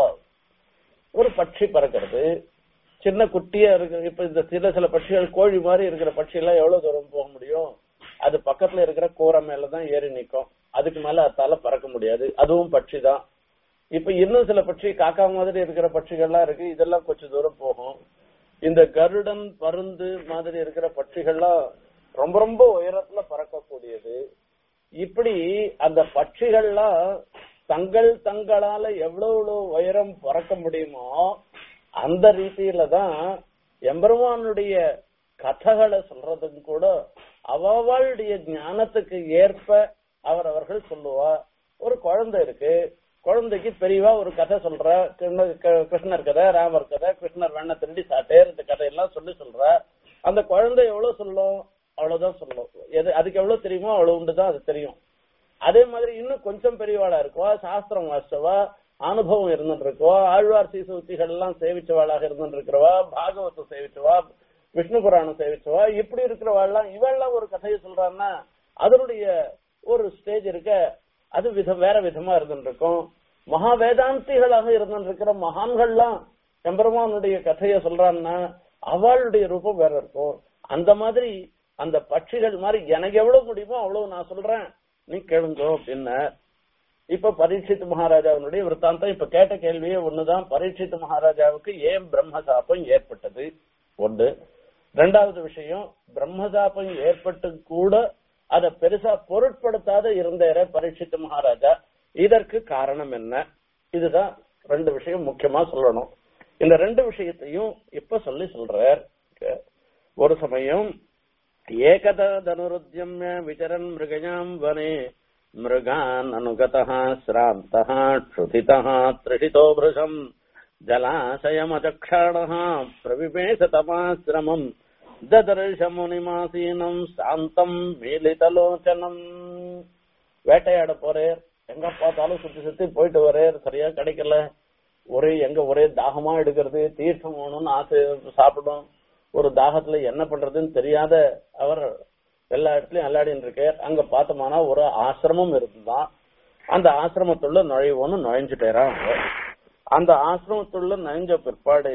ஒரு பட்சி பறக்கிறது சின்ன குட்டியா இருக்கு இப்ப இந்த சில சில பட்சிகள் கோழி மாதிரி இருக்கிற பட்சி எல்லாம் எவ்வளவு தூரம் போக முடியும் அது பக்கத்துல இருக்கிற கூரை மேலதான் ஏறி நிக்கும் அதுக்கு மேல அதால பறக்க முடியாது அதுவும் பட்சி தான் இப்ப இன்னும் சில பட்சி காக்கா மாதிரி இருக்கிற பட்சிகள்லாம் இருக்கு இதெல்லாம் கொஞ்சம் தூரம் போகும் இந்த கருடன் பருந்து மாதிரி இருக்கிற பட்சிகள்லாம் ரொம்ப ரொம்ப உயரத்துல பறக்கக்கூடியது இப்படி அந்த பட்சிகள்லாம் தங்கள் தங்களால எவ்வளவு உயரம் பறக்க முடியுமோ அந்த ரீதியில தான் எம்பெருமானுடைய கதைகளை சொல்றதுக்கு கூட அவளுடைய ஞானத்துக்கு ஏற்ப அவர் அவர்கள் சொல்லுவா ஒரு குழந்தை இருக்கு குழந்தைக்கு பெரியவா ஒரு கதை சொல்ற கிருஷ்ணர் கதை ராமர் கதை கிருஷ்ணர் வேணா திருடி சாட்டேர் இந்த கதையெல்லாம் சொல்லி சொல்ற அந்த குழந்தை எவ்வளவு சொல்லும் அவ்வளவுதான் சொல்லும் எது அதுக்கு எவ்வளவு தெரியுமோ அவ்வளவு தான் அது தெரியும் அதே மாதிரி இன்னும் கொஞ்சம் பெரியவாளா இருக்குவா சாஸ்திரம் வாசிச்சவா அனுபவம் இருந்துட்டு இருக்கவா ஆழ்வார் சீசுத்திகள் எல்லாம் சேவிச்சவாளாக இருந்துட்டு இருக்கிறவா பாகவத்தை சேவிச்சவா விஷ்ணு புராணம் சேவிச்சவா இப்படி இருக்கிறவாள்லாம் இவெல்லாம் ஒரு கதையை சொல்றான்னா அதனுடைய ஒரு ஸ்டேஜ் இருக்க அது விதம் வேற விதமா இருந்துட்டு இருக்கும் மகா வேதாந்திகளாக இருந்துட்டு இருக்கிற மகான்கள்லாம் எம்பெருமானுடைய கதையை சொல்றான்னா அவளுடைய ரூபம் வேற இருக்கும் அந்த மாதிரி அந்த பட்சிகள் மாதிரி எனக்கு எவ்வளவு முடியுமோ அவ்வளவு நான் சொல்றேன் நீ கேளுங்கோ அப்படின்னு இப்ப பரீட்சித் மகாராஜாவினுடைய விற்த்தாந்தம் இப்ப கேட்ட கேள்வியே ஒண்ணுதான் பரீட்சித் மகாராஜாவுக்கு ஏன் பிரம்மசாபம் ஏற்பட்டது ஒன்று ரெண்டாவது விஷயம் பிரம்மசாபம் ஏற்பட்டு கூட அதை பெருசா பொருட்படுத்தாத இருந்தேற பரீட்சித் மகாராஜா இதற்கு காரணம் என்ன இதுதான் ரெண்டு விஷயம் முக்கியமா சொல்லணும் இந்த ரெண்டு விஷயத்தையும் இப்ப சொல்லி சொல்றார் ஒரு சமயம் ஏகதா தனுருத்தியம்ய விசரன் மிருகயாம் வனே மிருகான் அனுகதः श्रान्तः क्षुधितः त्रिषितो भृशम् जलाशयमचक्षाणः प्रविपेशतमाश्रमम् ददर्श முனிமாசீனம் சாந்தம் மீலிதலோச்சனம் வேட்டையாட போறேர் எங்க பார்த்தாலும் சுத்தி சுத்தி போயிட்டு வரேர் சரியா கிடைக்கல ஒரே எங்க ஒரே தாகமா எடுக்கிறது தீர்த்தம் வேணும்னு ஆசை சாப்பிடும் ஒரு தாகத்துல என்ன பண்றதுன்னு தெரியாத அவர் எல்லா இடத்துலயும் அல்லாடின்னு இருக்கார் அங்க பார்த்தோம்னா ஒரு ஆசிரமம் இருக்குதான் அந்த ஆசிரமத்துள்ள நுழைவோன்னு நுழைஞ்சுட்டேரா அந்த ஆசிரமத்துள்ள நுழைஞ்ச பிற்பாடு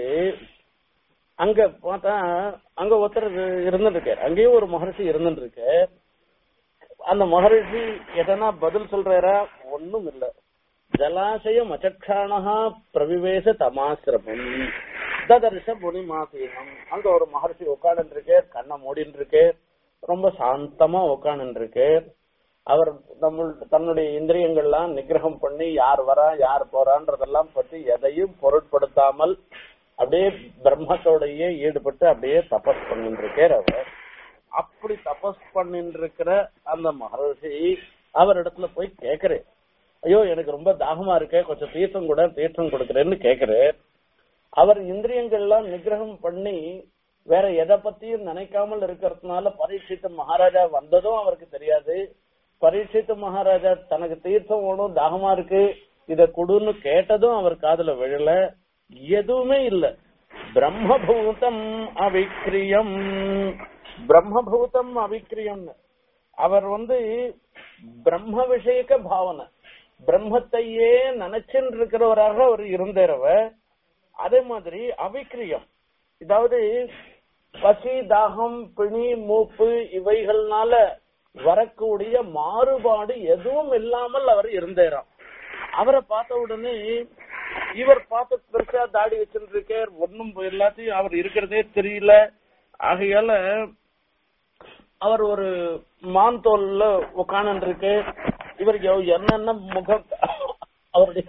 அங்க பார்த்தா அங்க ஒருத்தர் இருந்துட்டு இருக்கார் அங்கேயும் ஒரு மகர்ஷி இருந்துட்டு இருக்கு அந்த மகர்ஷி எதனா பதில் சொல்றாரா ஒண்ணும் இல்ல ஜலாசயம் அச்சக்ஷானஹா பிரவிவேச தமாசிரமம் ததர்ஷ முனி மாசீனம் அங்க ஒரு மகர்ஷி உட்கார்ந்து இருக்கு கண்ணை மூடின்னு இருக்கு ரொம்ப சாந்தமா உட்கார்ந்து இருக்கு அவர் நம்ம தன்னுடைய இந்திரியங்கள்லாம் நிகிரகம் பண்ணி யார் வரா யார் போறான்றதெல்லாம் பற்றி எதையும் பொருட்படுத்தாமல் அப்படியே பிரம்மத்தோடயே ஈடுபட்டு அப்படியே தபஸ் பண்ணிட்டு இருக்கார் அவர் அப்படி தபஸ் பண்ணிட்டு இருக்கிற அந்த மகர்ஷி அவர் இடத்துல போய் கேக்குறேன் ஐயோ எனக்கு ரொம்ப தாகமா இருக்கே கொஞ்சம் தீர்த்தம் கூட தீர்த்தம் கொடுக்கறேன்னு கேக்குறேன் அவர் இந்திரியங்கள்லாம் நிகிரகம் பண்ணி வேற எதை பத்தியும் நினைக்காமல் இருக்கிறதுனால பரீட்சித்த மகாராஜா வந்ததும் அவருக்கு தெரியாது பரீட்சித்த மகாராஜா தனக்கு தீர்த்தம் வேணும் தாகமா இருக்கு இத கொடுன்னு கேட்டதும் அவர் காதுல விழல எதுவுமே இல்ல பிரம்மபூதம் அவிக்கிரியம் பிரம்மபூதம் அவிக்கிரியம் அவர் வந்து பிரம்ம விஷயக்க பாவனை பிரம்மத்தையே நினைச்சுட்டு இருக்கிறவராக அவர் இருந்தவர் அதே மாதிரி அவிக்கிரியம் இதாவது பசி தாகம் பிணி மூப்பு இவைகள்னால வரக்கூடிய மாறுபாடு எதுவும் இல்லாமல் அவர் இருந்தாராம் அவரை பார்த்த உடனே இவர் பார்த்து பெருசா தாடி வச்சுட்டு இருக்கார் ஒன்னும் எல்லாத்தையும் அவர் இருக்கிறதே தெரியல ஆகையால அவர் ஒரு மான் தோல்ல உட்கார்ந்து இருக்கு இவருக்கு எவ்- என்னென்ன முகம் அவருடைய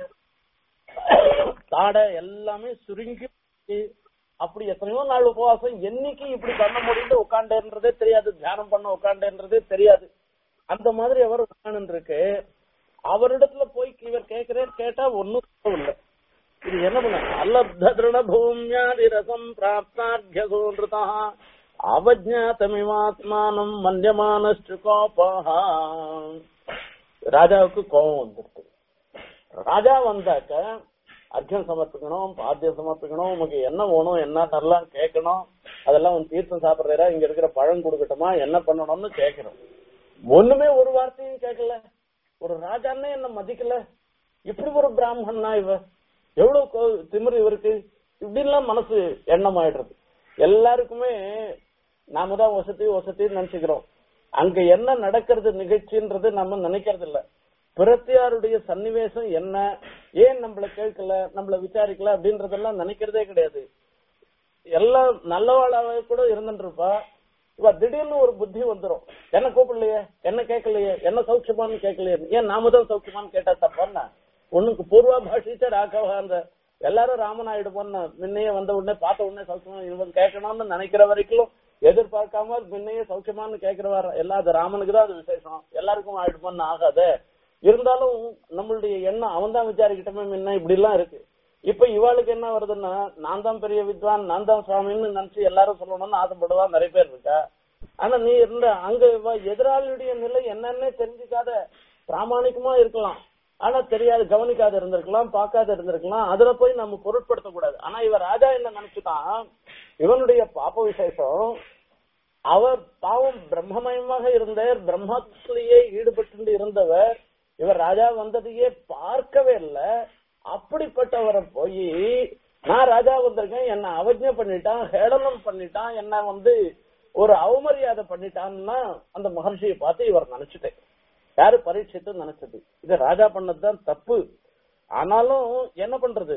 தாடை எல்லாமே சுருங்கி போச்சு. அப்படி எத்தனையோ நாள் உபவாசம் என்னைக்கு இப்படி பண்ண முடியுது உட்காண்டேன்றதே தெரியாது தியானம் பண்ண உட்காண்டேன்றதே தெரியாது அந்த மாதிரி அவர் உட்கார்ந்து இருக்கு அவரிடத்துல போய் இவர் கேட்கிறேன் கேட்டா ஒன்னும் இல்லை இது என்ன பண்ண அல்லப்த திருண பூமியாதி ரசம் பிராப்தார்கியசோன்றுதா அவஜாத்தமிவாத்மானம் மன்யமானஸ்டு கோபா ராஜாவுக்கு கோபம் வந்துருது ராஜா வந்தாக்க அர்த்தம் சமர்ப்பிக்கணும் பாத்தியம் சமர்ப்பிக்கணும் உமக்கு என்ன வேணும் என்ன நல்லா கேட்கணும் அதெல்லாம் உன் தீர்த்தம் சாப்பிடுறா இங்க இருக்கிற பழம் கொடுக்கட்டுமா என்ன பண்ணணும்னு கேட்கணும் ஒண்ணுமே ஒரு வார்த்தையும் கேட்கல ஒரு ராஜான்னே என்ன மதிக்கல இப்படி ஒரு பிராமணனா இவ எவ்வளவு கோ- திமிரு இவருக்கு இப்படிலாம் மனசு எண்ணம் ஆயிடுறது எல்லாருக்குமே நாம தான் வசதி வசதின்னு நினைச்சுக்கிறோம் அங்க என்ன நடக்கிறது நிகழ்ச்சின்றது நம்ம நினைக்கிறது இல்ல பிரத்தியாருடைய சன்னிவேசம் என்ன ஏன் நம்மள கேட்கல நம்மள விசாரிக்கல அப்படின்றதெல்லாம் நினைக்கிறதே கிடையாது எல்லாம் நல்லவாளாவே கூட இருந்துட்டு இருப்பா இவ திடீர்னு ஒரு புத்தி வந்துரும் என்ன கூப்பிடலையே என்ன கேட்கலையே என்ன சௌக்கியமான்னு கேட்கலையே ஏன் நாம தான் சௌக்கியமான்னு கேட்டா தப்பான்னா உனக்கு பூர்வா பாஷித்த ராகவா அந்த எல்லாரும் ராமநாயுடு முன்னையே வந்த உடனே பார்த்த உடனே சௌக்கியமா இவன் கேட்கணும்னு நினைக்கிற வரைக்கும் எதிர்பார்க்காம முன்னையே சௌக்கியமான்னு கேட்கிறவார் எல்லா அது ராமனுக்கு தான் அது விசேஷம் எல்லாருக்கும் ஆயிடுமான்னு ஆகாது இருந்தாலும் நம்மளுடைய எண்ணம் அவன் தான் விசாரிக்கிட்டமே முன்ன இப்படி எல்லாம் இருக்கு இப்ப இவாளுக்கு என்ன வருதுன்னா நான் தான் பெரிய வித்வான் நான் தான் சுவாமின்னு நினைச்சு எல்லாரும் சொல்லணும்னு ஆசைப்படுவா நிறைய பேர் இருக்கா ஆனா நீ இருந்த அங்க இவ எதிராளியுடைய நிலை என்னன்னே தெரிஞ்சுக்காத பிராமணிகமா இருக்கலாம் ஆனா தெரியாது கவனிக்காத இருந்திருக்கலாம் பார்க்காத இருந்திருக்கலாம் அதுல போய் நம்ம பொருட்படுத்த கூடாது ஆனா இவ ராஜா என்ன நினைச்சுட்டான் இவனுடைய பாப்ப விசேஷம் அவர் பாவம் பிரம்மமயமாக இருந்தார் பிரம்மத்திலேயே ஈடுபட்டு இருந்தவர் இவர் ராஜா வந்ததையே பார்க்கவே இல்லை அப்படிப்பட்டவரை போய் நான் ராஜா வந்திருக்கேன் என்ன அவஜ்ஞை பண்ணிட்டான் ஹேளனம் பண்ணிட்டான் என்ன வந்து ஒரு அவமரியாதை பண்ணிட்டான்னா அந்த மகர்ஷியை பார்த்து இவர் நினைச்சிட்டேன் யாரு பரீட்சித்து நினைச்சது இது ராஜா பண்ணதுதான் தப்பு ஆனாலும் என்ன பண்றது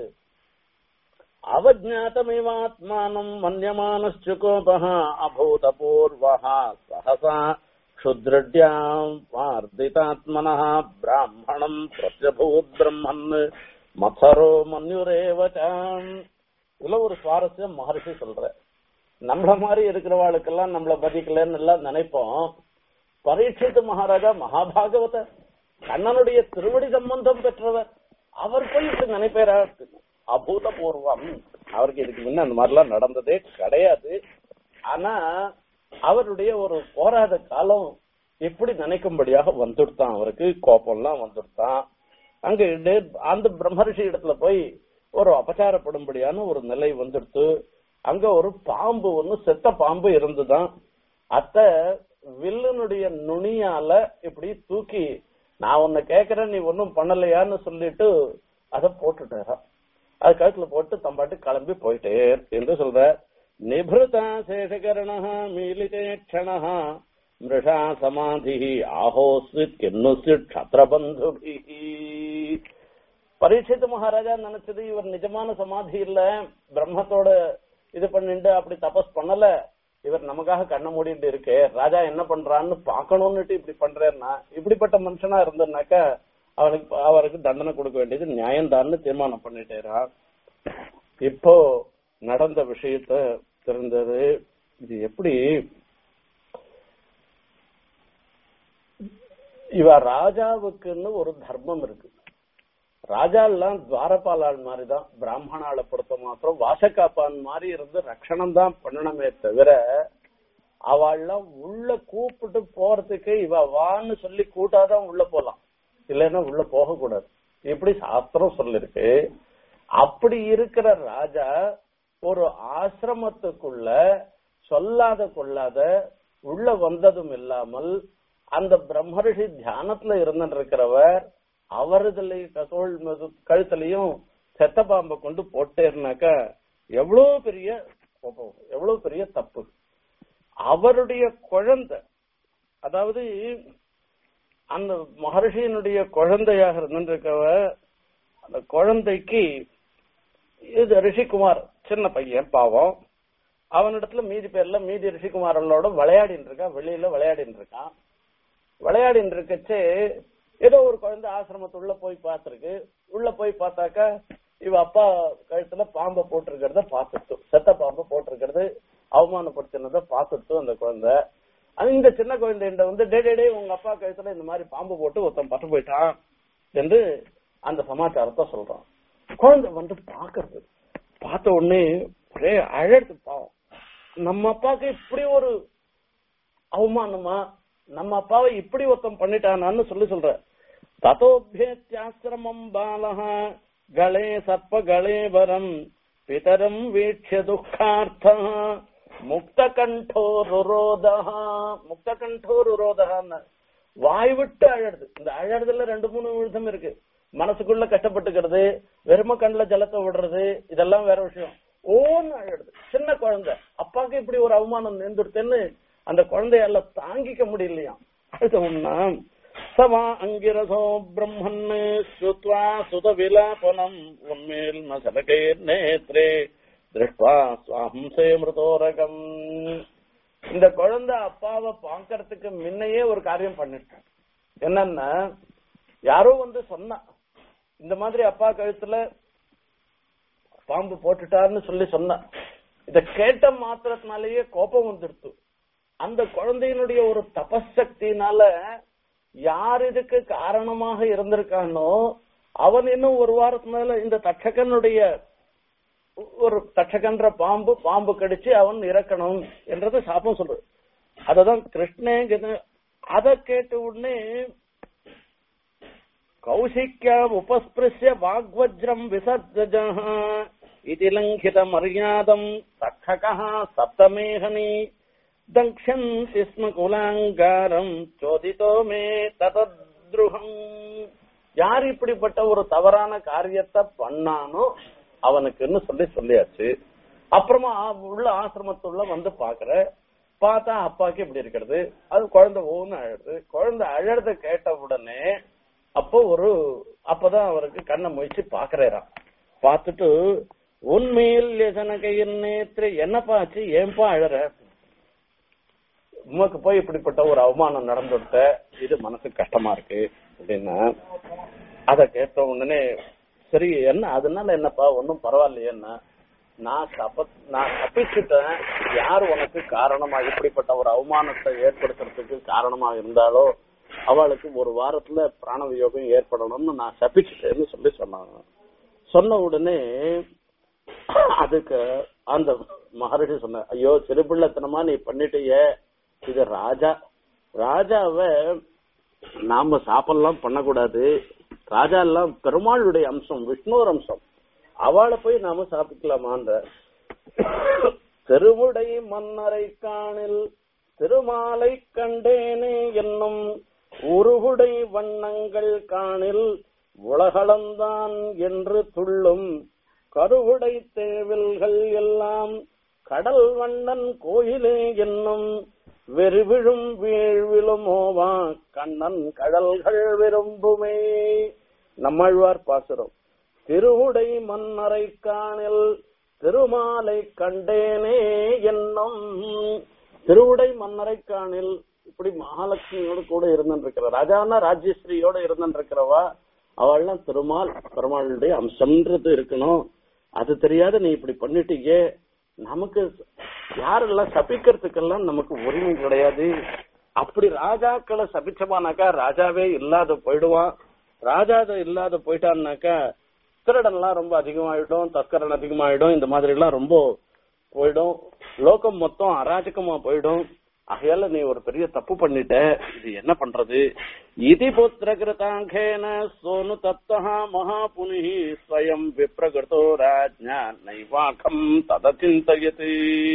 அவஜாத்தமிவாத்மானம் மன்யமானஸ்சு கோபः அபூதபூர்வः சஹசா क्षुद्रड्याम् वार्दितात्मनः ब्राह्मणम् प्रत्यभूत् பிரம்மன் மதரோ மன்யுரேவச்சாம் இதுல ஒரு சுவாரஸ்யம் மகர்ஷி சொல்ற நம்மள மாதிரி இருக்கிறவாளுக்கெல்லாம் நம்மள பதிக்கலன்னு எல்லாம் நினைப்போம் பரீட்சித்து மகாராஜா மகாபாகவத கண்ணனுடைய திருவடி சம்பந்தம் பெற்றவர் அவர் போய் இப்படி நினைப்பேரா அபூதபூர்வம் அவருக்கு இதுக்கு முன்ன அந்த மாதிரிலாம் நடந்ததே கிடையாது ஆனா அவருடைய ஒரு போராத காலம் எப்படி நினைக்கும்படியாக வந்துடுத்தான் அவருக்கு கோபம்லாம் வந்துடுத்தான் அங்க இடே- அந்த பிரம்மரிஷி இடத்துல போய் ஒரு அபச்சாரப்படும்படியான ஒரு நிலை வந்துடுத்து அங்க ஒரு பாம்பு ஒண்ணு செத்த பாம்பு இருந்துதான் அத்த வில்லுனுடைய நுனியால இப்படி தூக்கி நான் உன்னை கேக்குறேன் நீ ஒன்னும் பண்ணலையான்னு சொல்லிட்டு அத போட்டுட்டாராம் அது கழுத்துல போட்டு தம்பாட்டு கிளம்பி போயிட்டே என்று சொல்ற நிபிருதா சேஷகரண மீலிதே க்ஷண மிருஷா சமாதி ஆஹோஸ்வித் கிண்ணுஸ்வித் க்ஷத்ரபந்துபி பரீட்சித் மகாராஜா நினைச்சது இவர் நிஜமான சமாதி இல்ல பிரம்மத்தோட இது பண்ணிட்டு அப்படி தபஸ் பண்ணல இவர் நமக்காக கண்ண மூடிட்டு இருக்கு ராஜா என்ன பண்றான்னு பாக்கணும்னுட்டு இப்படி பண்றேன்னா இப்படிப்பட்ட மனுஷனா இருந்தனாக்க அவனுக்கு அவருக்கு தண்டனை கொடுக்க வேண்டியது நியாயம்தான்னு தீர்மானம் பண்ணிட்டேரா இப்போ நடந்த விஷயத்த தெரிந்தது இது எப்படி இவ ராஜாவுக்குன்னு ஒரு தர்மம் இருக்கு ராஜா எல்லாம் துவாரபாலாள் மாதிரிதான் பிராமணால பொறுத்த மாத்திரம் வாசக்காப்பான் மாதிரி இருந்து ரட்சணம் தான் பண்ணணுமே தவிர அவள்லாம் உள்ள கூப்பிட்டு போறதுக்கு இவ வான்னு சொல்லி கூட்டாதான் உள்ள போலாம் இல்லைன்னா உள்ள போக கூடாது இப்படி சாஸ்திரம் சொல்லிருக்கு அப்படி இருக்கிற ராஜா ஒரு ஆசிரமத்துக்குள்ள சொல்லாத கொள்ளாத உள்ள வந்ததும் இல்லாமல் அந்த பிரம்மரிஷி தியானத்துல இருந்துட்டு இருக்கிறவர் அவரதுல கசோல் கழுத்துலயும் செத்த பாம்பை கொண்டு போட்டேர்னாக்க எவ்வளவு பெரிய கோபம், எவ்வளவு பெரிய தப்பு அவருடைய குழந்தை அதாவது அந்த மகர்ஷியினுடைய குழந்தையாக இருந்திருக்கவ அந்த குழந்தைக்கு இது ரிஷிகுமார் சின்ன பையன் பாவம் அவனிடத்துல மீதி பேர்ல மீதி ரிஷிகுமாரங்களோட விளையாடின்னு இருக்கான் வெளியில விளையாடின்னு இருக்கான் விளையாடின்னு இருக்கச்சு ஏதோ ஒரு குழந்தை ஆசிரமத்துள்ள போய் பார்த்திருக்கு உள்ள போய் பார்த்தாக்கா இவ அப்பா கழுத்துல பாம்பை போட்டிருக்கிறத பார்த்துட்டு செத்த பாம்பை போட்டிருக்கிறது அவமானப்படுத்தினத பார்த்துட்டு அந்த குழந்தை அது இந்த சின்ன குழந்தைகிட்ட வந்து டே டே டே உங்க அப்பா கழுத்துல இந்த மாதிரி பாம்பு போட்டு ஒருத்தன் பட்டு போயிட்டான் என்று அந்த சமாச்சாரத்தை சொல்றான் குழந்தை வந்து பாக்குறது பார்த்த உடனே ஒரே அழகு பாவம் நம்ம அப்பாவுக்கு இப்படி ஒரு அவமானமா நம்ம அப்பாவை இப்படி ஒருத்தன் பண்ணிட்டானான்னு சொல்லி சொல்ற ததோபியத்தியாசிரமம் பாலக களே சர்ப்ப களேபரம் பிதரம் வீட்சிய துக்கார்த்த முக்த கண்டோருரோதா முக்த கண்டோருரோதான்னு வாய் விட்டு அழறது இந்த அழறதுல ரெண்டு மூணு விதம் இருக்கு மனசுக்குள்ள கஷ்டப்பட்டுக்கிறது வெறும கண்ணுல ஜலத்தை விடுறது இதெல்லாம் வேற விஷயம் ஓன்னு அழறது சின்ன குழந்தை அப்பாக்கு இப்படி ஒரு அவமானம் நேர்ந்துடுத்தேன்னு அந்த குழந்தையால தாங்கிக்க முடியலையாம் அழுத்தம்னா சவா அங்கிரசோ பிரம்மன் ஸ்ருத்வா சுத விலாபனம் உன்மேல் மசலகே நேத்ரே திருஷ்வா சுவாம்சே மிருதோரகம் இந்த குழந்தை அப்பாவை பாக்கறதுக்கு முன்னையே ஒரு காரியம் பண்ணிட்டான் என்னன்னா யாரோ வந்து சொன்னா இந்த மாதிரி அப்பா கழுத்துல பாம்பு போட்டுட்டாருன்னு சொல்லி சொன்னா இத கேட்ட மாத்திரத்தினாலேயே கோபம் வந்துடுத்து அந்த குழந்தையினுடைய ஒரு தபசக்தினால யார் இதுக்கு காரணமாக இருந்திருக்கானோ அவன் இன்னும் ஒரு வாரத்து மேல இந்த தட்சகனுடைய ஒரு தட்சகன்ற பாம்பு பாம்பு கடிச்சு அவன் இறக்கணும் என்றது சாப்பம் சொல்றது அததான் கிருஷ்ணே அத கேட்ட உடனே கௌசிக்யா உபஸ்பிருஷ்ய வாக்வஜ்ரம் விசர்ஜ இது லங்கித மரியாதம் தட்சக சப்தமேகனி தக்ஷன் ஸ்ம குலாங்காரம் சோதித்தோ மே ததத்ருகம் யார் இப்படிப்பட்ட ஒரு தவறான காரியத்தை பண்ணானோ அவனுக்குன்னு சொல்லி சொல்லியாச்சு அப்புறமா உள்ள ஆசிரமத்துள்ள வந்து பாக்குற பார்த்தா அப்பாக்கு இப்படி இருக்கிறது அது குழந்தை ஓன்னு அழறது குழந்தை அழறத கேட்ட உடனே அப்போ ஒரு அப்பதான் அவருக்கு கண்ணை முயற்சி பாக்குறாராம் பார்த்துட்டு உண்மையில் எசனகையின் நேற்று என்னப்பா ஆச்சு ஏன்பா அழற உமக்கு போய் இப்படிப்பட்ட ஒரு அவமானம் நடந்துட்ட இது மனசு கஷ்டமா இருக்கு அப்படின்னா அத கேட்ட உடனே சரி என்ன அதனால என்னப்பா ஒன்னும் பரவாயில்லையேன்னா நான் தப்ப நான் தப்பிச்சுட்டேன் யார் உனக்கு காரணமா இப்படிப்பட்ட ஒரு அவமானத்தை ஏற்படுத்துறதுக்கு காரணமா இருந்தாலோ அவளுக்கு ஒரு வாரத்துல பிராண வியோகம் ஏற்படணும்னு நான் தப்பிச்சுட்டேன்னு சொல்லி சொன்னாங்க சொன்ன உடனே அதுக்கு அந்த மகரிஷி சொன்ன ஐயோ சிறுபிள்ளத்தனமா நீ பண்ணிட்டியே இது ராஜா ராஜாவை நாம சாப்பிடலாம் பண்ணக்கூடாது ராஜா எல்லாம் பெருமாளுடைய அம்சம் விஷ்ணுவர் அம்சம் அவளை போய் நாம சாப்பிக்கலாமான்ற திருவுடை மன்னரை காணில் திருமாலை கண்டேனே என்னும் உருகுடை வண்ணங்கள் காணில் உலகளந்தான் என்று துள்ளும் கருவுடை தேவில்கள் எல்லாம் கடல் வண்ணன் கோயிலே என்னும் வெறுவிழும் வீழ்விழுமோவா கண்ணன் கடல்கள் விரும்புமே நம்மாழ்வார் பாசுரம் திருவுடை மன்னரை காணில் திருமாலை கண்டேனே என்னும் திருவுடை மன்னரை காணில் இப்படி மகாலட்சுமியோட கூட இருந்திருக்கிற ராஜானா ராஜ்யஸ்ரீயோட இருந்திருக்கிறவா அவள்லாம் திருமால் பெருமாளுடைய அம்சம்ன்றது இருக்கணும் அது தெரியாத நீ இப்படி பண்ணிட்டீங்க நமக்கு யாரெல்லாம் சபிக்கிறதுக்கெல்லாம் நமக்கு உரிமை கிடையாது அப்படி ராஜாக்களை சபிச்சமானாக்கா ராஜாவே இல்லாத போயிடுவான் ராஜா இல்லாத போயிட்டான்னாக்கா திருடன்லாம் ரொம்ப அதிகமாயிடும் தஸ்கரன் அதிகமாயிடும் இந்த மாதிரி எல்லாம் ரொம்ப போயிடும் லோகம் மொத்தம் அராஜகமா போயிடும் ஆகையால நீ ஒரு பெரிய தப்பு பண்ணிட்ட இது என்ன பண்றது இதி புத்திர கிருதாங்கேன சோனு தத்தா மகாபுனி ஸ்வயம் விப்ரகிருதோ ராஜ்ஞா நைவாக்கம் தத சிந்தயது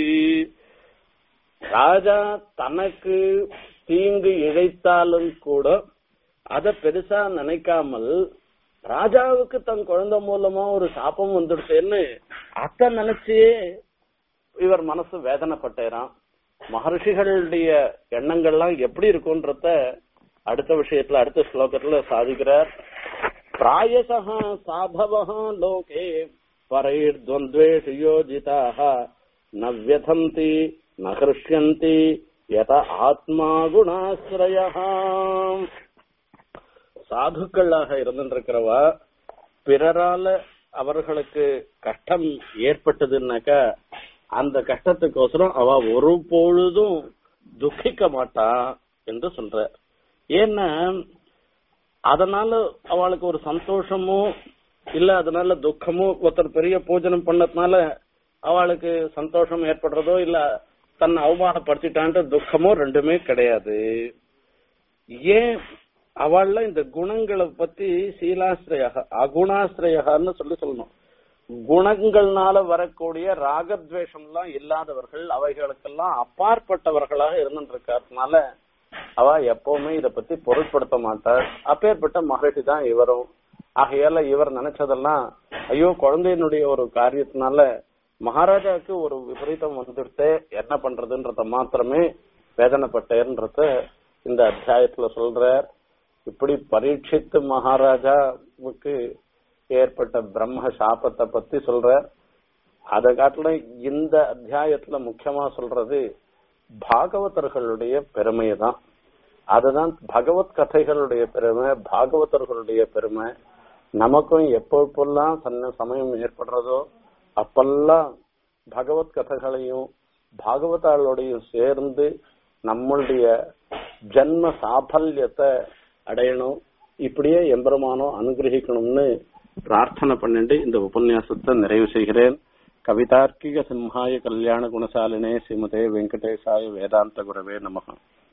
ராஜா தனக்கு தீங்கு இழைத்தாலும் கூட அத பெருசா நினைக்காமல் ராஜாவுக்கு தன் குழந்தை மூலமா ஒரு சாபம் வந்துடுச்சேன்னு அத்த நினைச்சே இவர் மனசு வேதனைப்பட்டேரான் மகர்ஷிகளுடைய எண்ணங்கள்லாம் எப்படி இருக்கும்ன்றத அடுத்த விஷயத்துல அடுத்த ஸ்லோகத்துல சாதிக்கிறார் பிராயசா சாதவ லோகே பரைர்த்வந்த்வேஷு யோஜிதாக ந வியதந்தி ந ஹிருஷ்யந்தி யத ஆத்மா குணாசிரய சாதுக்களாக இருந்துருக்கிறவா பிறரால அவர்களுக்கு கஷ்டம் ஏற்பட்டதுன்னாக்கா அந்த கஷ்டத்துக்கோசரம் அவ ஒரு பொழுதும் துக்கிக்க மாட்டா என்று சொல்ற ஏன்னா அதனால அவளுக்கு ஒரு சந்தோஷமோ இல்ல அதனால துக்கமோ ஒருத்தர் பெரிய பூஜனம் பண்ணதுனால அவளுக்கு சந்தோஷம் ஏற்படுறதோ இல்ல தன்னை அவமானப்படுத்திட்டான்ற துக்கமோ ரெண்டுமே கிடையாது ஏன் அவள்ல இந்த குணங்களை பத்தி சீலாசிரயாக அகுணாசிரயகான்னு சொல்லி சொல்லணும் குணங்கள்னால வரக்கூடிய ராகத்வேஷம் எல்லாம் இல்லாதவர்கள் அவைகளுக்கெல்லாம் அப்பாற்பட்டவர்களாக இருந்துருக்கிறதுனால அவ எப்பவுமே இத பத்தி பொருட்படுத்த மாட்டார் அப்பேற்பட்ட மகிழ்ச்சி தான் இவரும் ஆகையால இவர் நினைச்சதெல்லாம் ஐயோ குழந்தையினுடைய ஒரு காரியத்தினால மகாராஜாவுக்கு ஒரு விபரீதம் வந்துடுத்து என்ன பண்றதுன்றத மாத்திரமே வேதனைப்பட்டேன்றத இந்த அத்தியாயத்துல சொல்றார் இப்படி பரீட்சித்து மகாராஜாவுக்கு ஏற்பட்ட பிரம்ம சாபத்தை பத்தி சொல்றார் அதை காட்டிலும் இந்த அத்தியாயத்துல முக்கியமா சொல்றது பாகவதர்களுடைய பெருமையை தான் அதுதான் பகவத் கதைகளுடைய பெருமை பாகவதர்களுடைய பெருமை நமக்கும் எப்பப்பெல்லாம் சன்ன சமயம் ஏற்படுறதோ அப்பெல்லாம் பகவத் கதைகளையும் பாகவதாளோடையும் சேர்ந்து நம்மளுடைய ஜன்ம சாபல்யத்தை அடையணும் இப்படியே எம்பெருமானோ அனுகிரகிக்கணும்னு பிரார்த்தனை பண்ணிட்டு இந்த உபன்யாசத்தை நிறைவு செய்கிறேன் கவிதார்க்கிக சிம்ஹாய கல்யாண குணசாலினே ஸ்ரீமதே வெங்கடேசாய வேதாந்த குரவே நமகம்